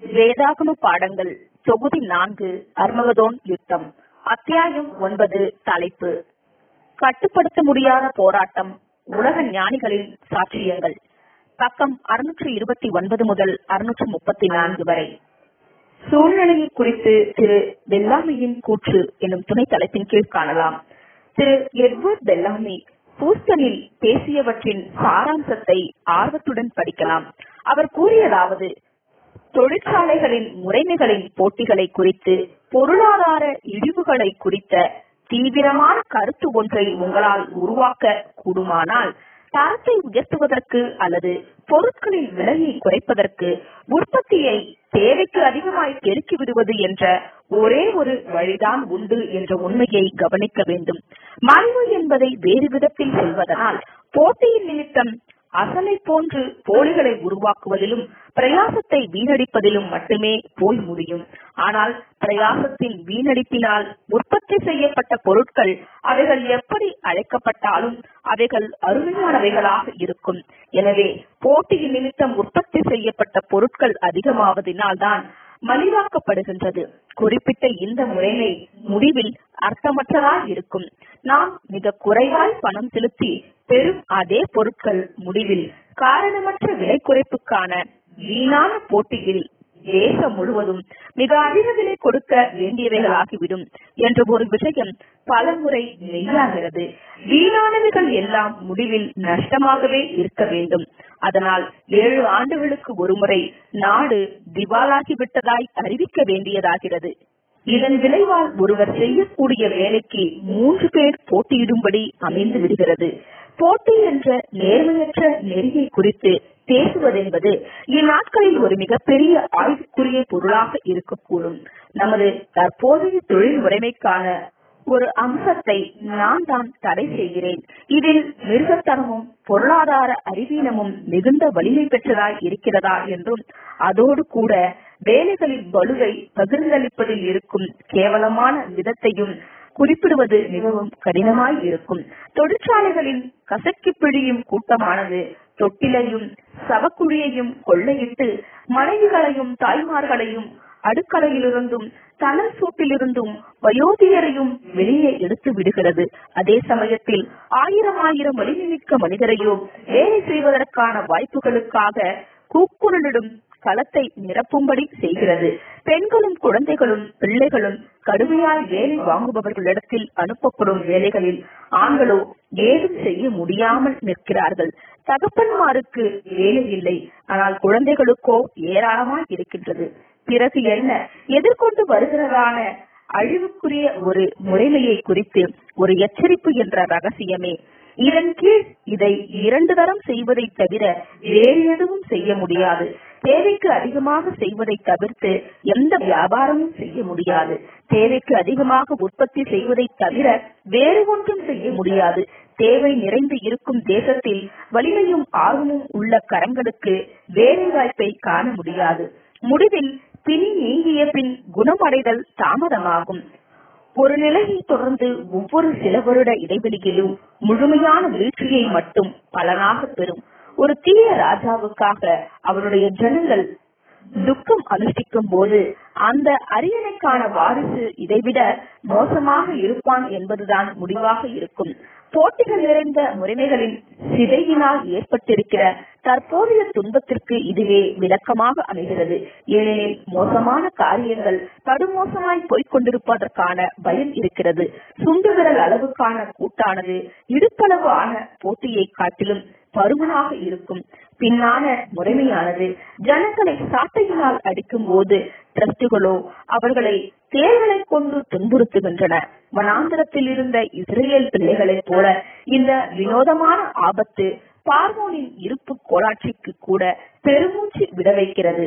வேதாகம பாடங்கள் தொகுதி நான்கு அர்மகதோன் யுத்தம் அத்தியாயம் ஒன்பது தலைப்பு கட்டுப்படுத்த முடியாத போராட்டம் உலக ஞானிகளின் சாட்சியங்கள் பக்கம் அறுநூற்று இருபத்தி ஒன்பது முதல் அறுநூற்று முப்பத்தி நான்கு வரை சூழ்நிலையை குறித்து திரு பெல்லாமியின் கூற்று எனும் துணை தலைப்பின் கீழ் காணலாம் திரு எட்வர்ட் பெல்லாமி பூஸ்டனில் பேசியவற்றின் சாராம்சத்தை ஆர்வத்துடன் படிக்கலாம் அவர் கூறியதாவது தொழிற்சாலைகளின் முறைமைகளின் போட்டிகளை குறித்து பொருளாதார இழிவுகளை குறித்த தீவிரமான கருத்து ஒன்றை உங்களால் உருவாக்க கூடுமானால் தரத்தை உயர்த்துவதற்கு அல்லது பொருட்களின் விலையை குறைப்பதற்கு உற்பத்தியை தேவைக்கு அதிகமாய் பெருக்கி விடுவது என்ற ஒரே ஒரு வழிதான் உண்டு என்ற உண்மையை கவனிக்க வேண்டும் மறைவு என்பதை வேறு விதத்தில் சொல்வதனால் போட்டியின் நிமித்தம் அசலை போன்று போலிகளை உருவாக்குவதிலும் பிரயாசத்தை வீணடிப்பதிலும் மட்டுமே போய் முடியும் ஆனால் பிரயாசத்தின் வீணடிப்பினால் உற்பத்தி செய்யப்பட்ட பொருட்கள் அவைகள் எப்படி அழைக்கப்பட்டாலும் அவைகள் அருமையானவைகளாக இருக்கும் எனவே போட்டியின் நிமித்தம் உற்பத்தி செய்யப்பட்ட பொருட்கள் அதிகமாவதினால் தான் மலிவாக்கப்படுகின்றது குறிப்பிட்ட இந்த முறைமை முடிவில் அர்த்தமற்றதாய் இருக்கும் நாம் மிக குறைவாய் பணம் செலுத்தி பெரும் அதே பொருட்கள் முடிவில் காரணமற்ற விலை குறைப்புக்கான வீணான போட்டியில் தேசம் முழுவதும் மிக அதிக விலை கொடுக்க வேண்டியவைகளாகிவிடும் என்ற ஒரு விஷயம் பலமுறை மெய்யாகிறது வீணானவைகள் எல்லாம் முடிவில் நஷ்டமாகவே இருக்க வேண்டும் அதனால் ஏழு ஆண்டுகளுக்கு ஒருமுறை நாடு திவாலாகிவிட்டதாய் அறிவிக்க வேண்டியதாகிறது இதன் விளைவால் ஒருவர் செய்யக்கூடிய வேலைக்கு மூன்று பேர் போட்டியிடும்படி அமைந்து விடுகிறது போட்டி என்ற நேர்மையற்ற நெறியை குறித்து பேசுவதென்பது இந்நாட்களில் ஒரு மிகப்பெரிய ஆய்வுக்குரிய பொருளாக இருக்கக்கூடும் நமது தற்போதைய தொழில் முறைமைக்கான ஒரு அம்சத்தை நான் தான் தடை செய்கிறேன் இதில் மிருகத்தனமும் பொருளாதார அறிவீனமும் மிகுந்த வலிமை பெற்றதாய் இருக்கிறதா என்றும் அதோடு கூட வேலைகளின் வலுவை பகிர்ந்தளிப்பதில் இருக்கும் கேவலமான விதத்தையும் குறிப்பிடுவது மிகவும் கடினமாய் இருக்கும் தொழிற்சாலைகளின் கசக்கி பிழியும் கூட்டமானது தொட்டிலையும் சவக்குழியையும் கொள்ளையிட்டு மனைவிகளையும் தாய்மார்களையும் அடுக்கலையிலிருந்தும் தனல் சூட்டிலிருந்தும் வயோதிகரையும் வெளியே எடுத்து விடுகிறது அதே சமயத்தில் ஆயிரம் ஆயிரம் வலிமைமிக்க மனிதரையோ வேலை செய்வதற்கான வாய்ப்புகளுக்காக கூக்குரலிடும் களத்தை நிரப்பும்படி செய்கிறது பெண்களும் குழந்தைகளும் பிள்ளைகளும் கடுமையாய் வேலை வாங்குபவர்களிடத்தில் அனுப்பப்படும் வேலைகளில் ஆண்களோ ஏதும் செய்ய முடியாமல் நிற்கிறார்கள் தகப்பன்மாருக்கு வேலை இல்லை ஆனால் குழந்தைகளுக்கோ ஏராளமாய் இருக்கின்றது பிறகு என்ன எதிர்கொண்டு வருகிறதான அழிவுக்குரிய ஒரு முறைமையை குறித்து ஒரு எச்சரிப்பு என்ற ரகசியமே இதன் கீழ் இதை இரண்டு தரம் செய்வதை தவிர வேறு எதுவும் செய்ய முடியாது தேவைக்கு அதிகமாக செய்வதை தவிர்த்து எந்த வியாபாரமும் செய்ய முடியாது தேவைக்கு அதிகமாக உற்பத்தி செய்வதை தவிர வேறு ஒன்றும் செய்ய முடியாது தேவை நிறைந்து இருக்கும் தேசத்தில் வலிமையும் ஆர்வமும் உள்ள கரங்களுக்கு வேலை வாய்ப்பை காண முடியாது முடிவில் பின் நீங்கிய பின் குணமடைதல் தாமதமாகும் ஒரு நிலையை தொடர்ந்து ஒவ்வொரு சில வருட இடைவெளியிலும் முழுமையான வீழ்ச்சியை மட்டும் பலனாக பெறும் ஒரு தீய ராஜாவுக்காக அவருடைய ஜனங்கள் துக்கம் அனுஷ்டிக்கும் போது அந்த அரியணைக்கான வாரிசு இதைவிட மோசமாக இருப்பான் என்பதுதான் முடிவாக இருக்கும் போட்டிகள் நிறைந்த முறைமைகளின் சிதையினால் ஏற்பட்டிருக்கிற தற்போதைய துன்பத்திற்கு இதுவே விளக்கமாக அமைகிறது ஏனெனில் மோசமான காரியங்கள் படுமோசமாய் போய்கொண்டிருப்பதற்கான பயம் இருக்கிறது சுண்டு விரல் அளவுக்கான கூட்டானது இடுப்பளவு ஆன போட்டியை காட்டிலும் பருமனாக இருக்கும் பின்னான முறைமையானது ஜனங்களை சாட்டையினால் அடிக்கும் போது டிரஸ்டுகளோ அவர்களை தேர்களை கொண்டு துன்புறுத்துகின்றன வனாந்திரத்தில் இருந்த இஸ்ரேல் பிள்ளைகளைப் போல இந்த வினோதமான ஆபத்து பார்வோனின் இருப்பு கோலாட்சிக்கு கூட பெருமூச்சு விட வைக்கிறது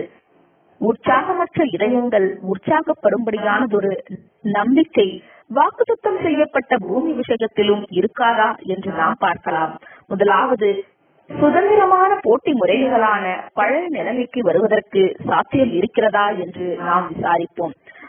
உற்சாகமற்ற இதயங்கள் உற்சாகப்படும்படியானதொரு நம்பிக்கை வாக்குத்தம் செய்யப்பட்ட பூமி விஷயத்திலும் இருக்காதா என்று நாம் பார்க்கலாம் முதலாவது சுதந்திரமான போட்டி முறைகளான பழைய நிலைமைக்கு வருவதற்கு சாத்தியம் இருக்கிறதா என்று நாம் விசாரிப்போம்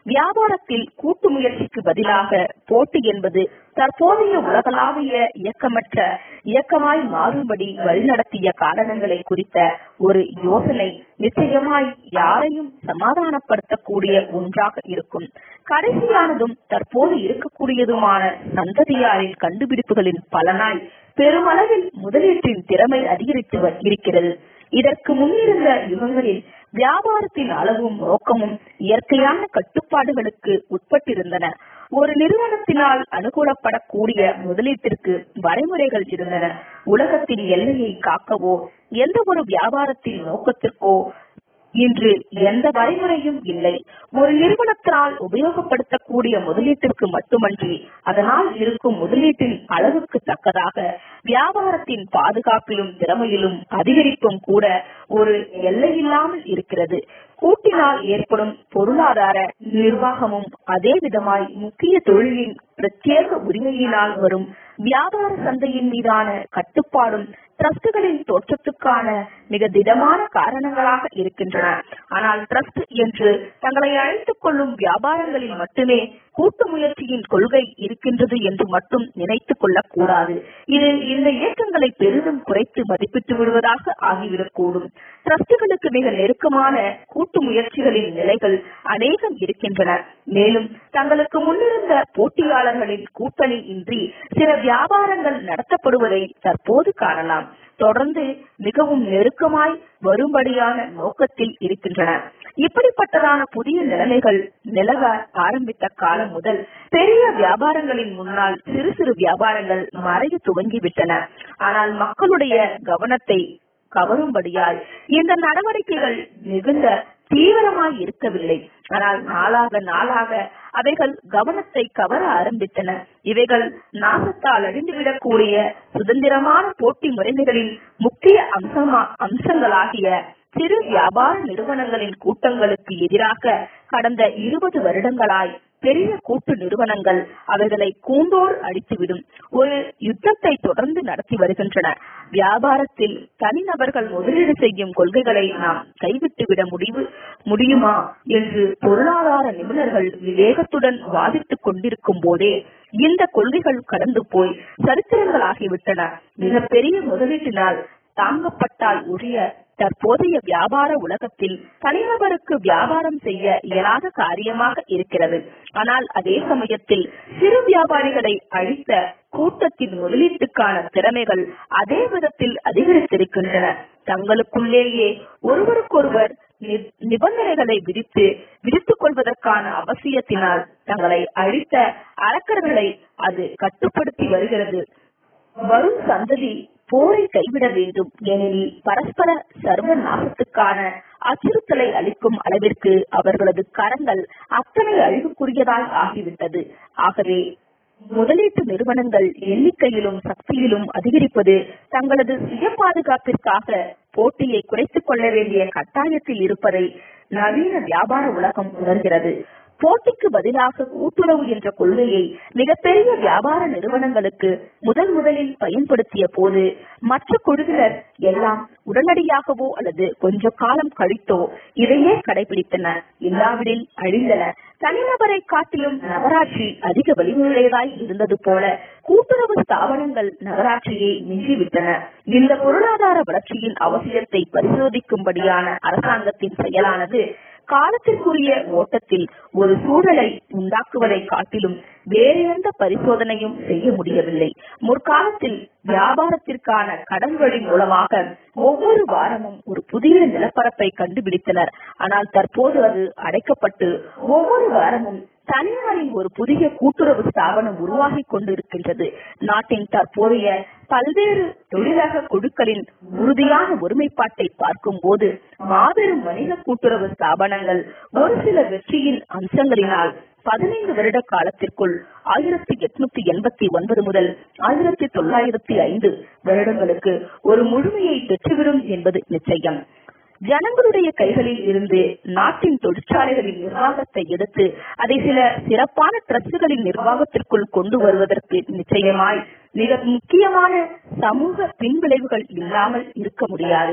வியாபாரத்தில் கூட்டு முயற்சிக்கு பதிலாக போட்டி என்பது தற்போதைய உலகளாவிய இயக்கமற்ற இயக்கமாய் மாறும்படி வழிநடத்திய காரணங்களை குறித்த ஒரு யோசனை நிச்சயமாய் யாரையும் சமாதானப்படுத்தக்கூடிய ஒன்றாக இருக்கும் கடைசியானதும் தற்போது இருக்கக்கூடியதுமான சந்ததியாரின் கண்டுபிடிப்புகளின் பலனாய் பெருமளவில் முதலீட்டின் திறமை அதிகரித்து இருக்கிறது இதற்கு முன்னிருந்த யுகங்களில் வியாபாரத்தின் அளவும் நோக்கமும் இயற்கையான கட்டுப்பாடுகளுக்கு உட்பட்டிருந்தன ஒரு நிறுவனத்தினால் அனுகூலப்படக்கூடிய முதலீட்டிற்கு வரைமுறைகள் இருந்தன உலகத்தின் எல்லையை காக்கவோ எந்த ஒரு வியாபாரத்தின் நோக்கத்திற்கோ இன்று எந்த வரைமுறையும் இல்லை ஒரு நிறுவனத்தினால் உபயோகப்படுத்தக்கூடிய முதலீட்டிற்கு மட்டுமன்றி அதனால் இருக்கும் முதலீட்டின் அளவுக்கு தக்கதாக வியாபாரத்தின் பாதுகாப்பிலும் திறமையிலும் அதிகரிப்பும் கூட ஒரு எல்லையில்லாமல் இருக்கிறது கூட்டினால் ஏற்படும் பொருளாதார நிர்வாகமும் அதே விதமாய் முக்கிய தொழிலின் பிரத்யேக உரிமையினால் வரும் வியாபார சந்தையின் மீதான கட்டுப்பாடும் டிரஸ்டுகளின் தோற்றத்துக்கான மிக திடமான காரணங்களாக இருக்கின்றன ஆனால் டிரஸ்ட் என்று தங்களை அழைத்துக் கொள்ளும் வியாபாரங்களில் மட்டுமே கூட்டு முயற்சியின் கொள்கை இருக்கின்றது என்று மட்டும் நினைத்துக் கொள்ளக்கூடாது இது இந்த இயக்கங்களை பெரிதும் குறைத்து மதிப்பிட்டு விடுவதாக ஆகிவிடக்கூடும் டிரஸ்டுகளுக்கு மிக நெருக்கமான கூட்டு முயற்சிகளின் நிலைகள் அநேகம் இருக்கின்றன மேலும் தங்களுக்கு முன்னிருந்த போட்டியாளர்களின் கூட்டணி இன்றி சில வியாபாரங்கள் நடத்தப்படுவதை தற்போது காணலாம் தொடர்ந்து மிகவும் நெருக்கமாய் வரும்படியான நோக்கத்தில் இருக்கின்றன இப்படிப்பட்டதான புதிய நிலைமைகள் நிலவ ஆரம்பித்த காலம் முதல் பெரிய வியாபாரங்களின் முன்னால் சிறு சிறு வியாபாரங்கள் மறைய துவங்கிவிட்டன ஆனால் மக்களுடைய கவனத்தை கவரும்படியால் இந்த நடவடிக்கைகள் மிகுந்த தீவிரமாய் இருக்கவில்லை ஆனால் நாளாக நாளாக அவைகள் கவனத்தை கவர ஆரம்பித்தன இவைகள் நாசத்தால் அழிந்துவிடக்கூடிய சுதந்திரமான போட்டி முறைமைகளின் முக்கிய அம்சமா அம்சங்களாகிய சிறு வியாபார நிறுவனங்களின் கூட்டங்களுக்கு எதிராக கடந்த இருபது வருடங்களாய் பெரிய கூட்டு நிறுவனங்கள் அவைகளை கூண்டோர் அடித்துவிடும் ஒரு யுத்தத்தை தொடர்ந்து நடத்தி வருகின்றன வியாபாரத்தில் தனிநபர்கள் முதலீடு செய்யும் கொள்கைகளை நாம் கைவிட்டுவிட முடிவு முடியுமா என்று பொருளாதார நிபுணர்கள் விவேகத்துடன் வாதிட்டுக் கொண்டிருக்கும் போதே இந்த கொள்கைகள் கடந்து போய் சரித்திரங்களாகிவிட்டன மிகப்பெரிய முதலீட்டினால் தாங்கப்பட்டால் ஒழிய தற்போதைய வியாபார உலகத்தில் தனிநபருக்கு வியாபாரம் செய்ய இயலாத காரியமாக இருக்கிறது ஆனால் அதே சமயத்தில் சிறு வியாபாரிகளை அழித்த கூட்டத்தின் முதலீட்டுக்கான திறமைகள் அதே விதத்தில் அதிகரித்திருக்கின்றன தங்களுக்குள்ளேயே ஒருவருக்கொருவர் நிபந்தனைகளை விதித்து விதித்துக் கொள்வதற்கான அவசியத்தினால் தங்களை அழித்த அரக்கர்களை அது கட்டுப்படுத்தி வருகிறது வரும் சந்ததி போரை கைவிட வேண்டும் ஏனெனில் பரஸ்பர சர்வ நாசத்துக்கான அச்சுறுத்தலை அளிக்கும் அளவிற்கு அவர்களது கரங்கள் அத்தனை அழிவுக்குரியதாய் ஆகிவிட்டது ஆகவே முதலீட்டு நிறுவனங்கள் எண்ணிக்கையிலும் சக்தியிலும் அதிகரிப்பது தங்களது சுய பாதுகாப்பிற்காக போட்டியை குறைத்துக் கொள்ள வேண்டிய கட்டாயத்தில் இருப்பதை நவீன வியாபார உலகம் உணர்கிறது போட்டிக்கு பதிலாக கூட்டுறவு என்ற கொள்கையை மிகப்பெரிய வியாபார நிறுவனங்களுக்கு முதன் முதலில் பயன்படுத்திய போது மற்ற குழுவினர் எல்லாம் உடனடியாகவோ அல்லது கொஞ்ச காலம் கழித்தோ இதையே கடைபிடித்தன இல்லாவிடில் அழிந்தன தனிநபரை காட்டிலும் நகராட்சி அதிக வலிமையுடையதாய் இருந்தது போல கூட்டுறவு ஸ்தாபனங்கள் நகராட்சியை மிஞ்சிவிட்டன இந்த பொருளாதார வளர்ச்சியின் அவசியத்தை பரிசோதிக்கும்படியான அரசாங்கத்தின் செயலானது காலத்திற்குரிய ஓட்டத்தில் ஒரு சூழலை உண்டாக்குவதை காட்டிலும் வேறு எந்த பரிசோதனையும் செய்ய முடியவில்லை முற்காலத்தில் வியாபாரத்திற்கான கடன் வழி மூலமாக ஒவ்வொரு வாரமும் ஒரு புதிய நிலப்பரப்பை கண்டுபிடித்தனர் ஆனால் தற்போது அது அடைக்கப்பட்டு ஒவ்வொரு வாரமும் தனியாரின் ஒரு புதிய கூட்டுறவு ஸ்தாபனம் உருவாகி கொண்டிருக்கின்றது நாட்டின் தற்போதைய பல்வேறு தொழிலக குழுக்களின் உறுதியான ஒருமைப்பாட்டை பார்க்கும் போது மாபெரும் வணிக கூட்டுறவு ஸ்தாபனங்கள் ஒரு சில வெற்றியின் அம்சங்களினால் பதினைந்து வருட காலத்திற்குள் ஆயிரத்தி எட்நூத்தி எண்பத்தி ஒன்பது முதல் ஆயிரத்தி தொள்ளாயிரத்தி ஐந்து வருடங்களுக்கு ஒரு முழுமையை பெற்றுவிடும் என்பது நிச்சயம் ஜனங்களுடைய கைகளில் இருந்து நாட்டின் தொழிற்சாலைகளின் நிர்வாகத்தை எடுத்து அதை சில சிறப்பான ட்ரஸ்டுகளின் நிர்வாகத்திற்குள் கொண்டு வருவதற்கு நிச்சயமாய் மிக முக்கியமான சமூக பின்விளைவுகள் இல்லாமல் இருக்க முடியாது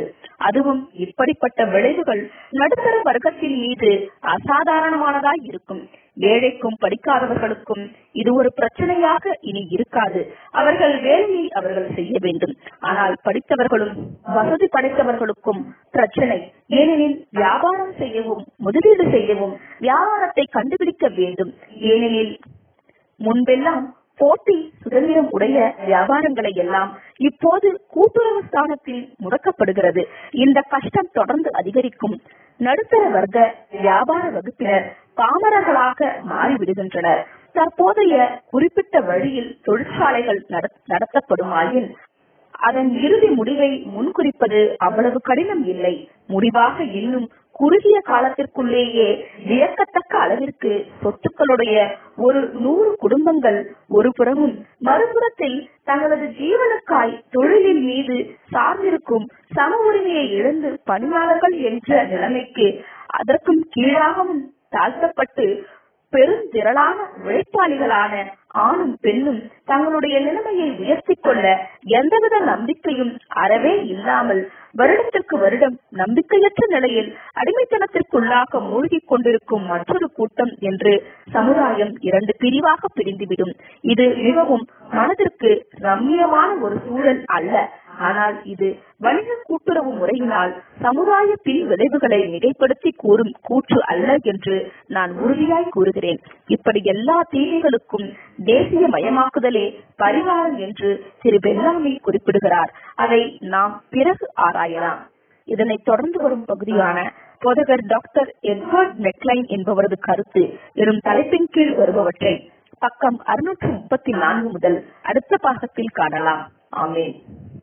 அதுவும் இப்படிப்பட்ட விளைவுகள் நடுத்தர வர்க்கத்தின் மீது அசாதாரணமானதாய் இருக்கும் ஏழைக்கும் படிக்காதவர்களுக்கும் இது ஒரு பிரச்சனையாக இனி இருக்காது அவர்கள் வேலையை அவர்கள் செய்ய வேண்டும் ஆனால் படித்தவர்களும் வசதி படைத்தவர்களுக்கும் பிரச்சனை ஏனெனில் வியாபாரம் செய்யவும் முதலீடு செய்யவும் வியாபாரத்தை கண்டுபிடிக்க வேண்டும் ஏனெனில் முன்பெல்லாம் போட்டி சுதந்திரம் உடைய வியாபாரங்களை எல்லாம் இப்போது கூட்டுறவு ஸ்தானத்தில் முடக்கப்படுகிறது இந்த கஷ்டம் தொடர்ந்து அதிகரிக்கும் நடுத்தர வர்க்க வியாபார வகுப்பினர் பாமரர்களாக மாறிவிடுகின்றனர் தற்போதைய குறிப்பிட்ட வழியில் தொழிற்சாலைகள் நடத்தப்படுமாயின் அதன் இறுதி முடிவை முன்குறிப்பது அவ்வளவு கடினம் இல்லை முடிவாக இன்னும் குறுகிய காலத்திற்குள்ளேயே வியக்கத்தக்க அளவிற்கு சொத்துக்களுடைய ஒரு நூறு குடும்பங்கள் ஒரு புறமும் மறுபுறத்தில் தங்களது ஜீவனுக்காய் தொழிலின் மீது சார்ந்திருக்கும் சம உரிமையை இழந்து பணியாளர்கள் என்ற நிலைமைக்கு அதற்கும் கீழாகவும் தாழ்த்தப்பட்டு பெருந்திரளான உழைப்பாளிகளான ஆணும் பெண்ணும் தங்களுடைய நிலைமையை உயர்த்திக் கொள்ள எந்தவித நம்பிக்கையும் அறவே இல்லாமல் வருடத்திற்கு வருடம் நம்பிக்கையற்ற நிலையில் அடிமைத்தனத்திற்குள்ளாக மூழ்கிக் கொண்டிருக்கும் மற்றொரு கூட்டம் என்று சமுதாயம் இரண்டு பிரிவாக பிரிந்துவிடும் இது மிகவும் மனதிற்கு ரம்மியமான ஒரு சூழல் அல்ல ஆனால் இது வணிக கூட்டுறவு முறையினால் சமுதாய பின் விளைவுகளை மிகைப்படுத்தி கூறும் கூற்று அல்ல என்று நான் உறுதியாய் கூறுகிறேன் இப்படி எல்லா தீமைகளுக்கும் தேசிய மயமாக்குதலே பரிகாரம் என்று திரு பெல்லாமி குறிப்பிடுகிறார் அதை நாம் பிறகு ஆராயலாம் இதனை தொடர்ந்து வரும் பகுதியான போதகர் டாக்டர் எட்வர்ட் மெக்லைன் என்பவரது கருத்து எனும் தலைப்பின் கீழ் வருபவற்றை பக்கம் அறுநூற்று முப்பத்தி நான்கு முதல் அடுத்த பாகத்தில் காணலாம் ஆமேன்